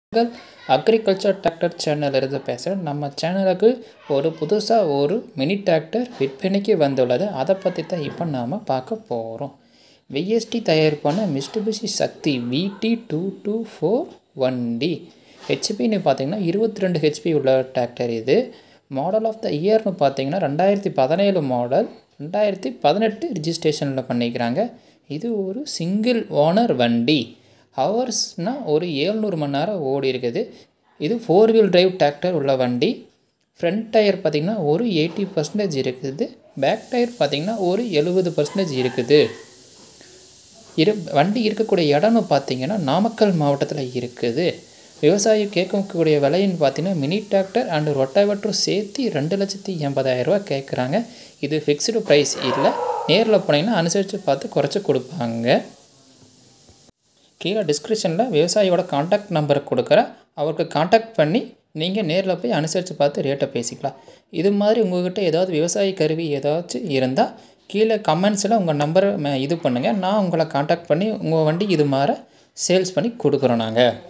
உங்கள் agriculture tractor சேனலிருந்து பேசுகிறேன் நம்ம சேனலுக்கு ஒரு புதுசாக ஒரு மினி டிராக்டர் விற்பனைக்கு வந்துள்ளது அதை பற்றி தான் இப்போ நாம் பார்க்க போகிறோம் VST தயாரிப்பான Mitsubishi Shakti VT two two four one D ஹெச்பின்னு பார்த்தீங்கன்னா இருபத்தி ரெண்டு ஹெச்பி உள்ள டிராக்டர் இது மாடல் ஆஃப் த இயர்னு பார்த்தீங்கன்னா ரெண்டாயிரத்தி பதினேழு மாடல் ரெண்டாயிரத்தி பதினெட்டு ரிஜிஸ்ட்ரேஷனில் பண்ணிக்கிறாங்க இது ஒரு சிங்கிள் ஓனர் வண்டி ஹவர்ஸ்னால் ஒரு ஏழ்நூறு மணி நேரம் ஓடி இருக்குது இது ஃபோர் வீல் டிரைவ் டிராக்டர் உள்ள வண்டி ஃப்ரண்ட் டயர் பார்த்திங்கன்னா ஒரு எயிட்டி பர்சன்டேஜ் இருக்குது பேக் டயர் பார்த்திங்கன்னா ஒரு எழுபது பர்சன்டேஜ் இருக்குது இரு வண்டி இருக்கக்கூடிய இடம்னு பார்த்தீங்கன்னா நாமக்கல் மாவட்டத்தில் இருக்குது விவசாயி கேட்கக்கூடிய விலைன்னு பார்த்தீங்கன்னா மினி டிராக்டர் அண்டு ரொட்டாவெட்டரும் சேர்த்து ரெண்டு லட்சத்தி எண்பதாயிரரூவா கேட்குறாங்க இது ஃபிக்ஸ்டு ப்ரைஸ் இல்லை நேரில் போனீங்கன்னா அனுசரித்து பார்த்து குறைச்சி கொடுப்பாங்க கீழே டிஸ்கிரிப்ஷனில் விவசாயியோட காண்டாக்ட் நம்பரை கொடுக்குறேன் அவருக்கு காண்டாக்ட் பண்ணி நீங்கள் நேரில் போய் அனுசரித்து பார்த்து ரேட்டை பேசிக்கலாம் இது மாதிரி உங்கள்கிட்ட ஏதாவது விவசாய கருவி ஏதாச்சும் இருந்தால் கீழே கமெண்ட்ஸில் உங்கள் நம்பரை இது பண்ணுங்கள் நான் உங்களை காண்டாக்ட் பண்ணி உங்கள் வண்டி இது மாதிரி சேல்ஸ் பண்ணி கொடுக்குறோம் நாங்கள்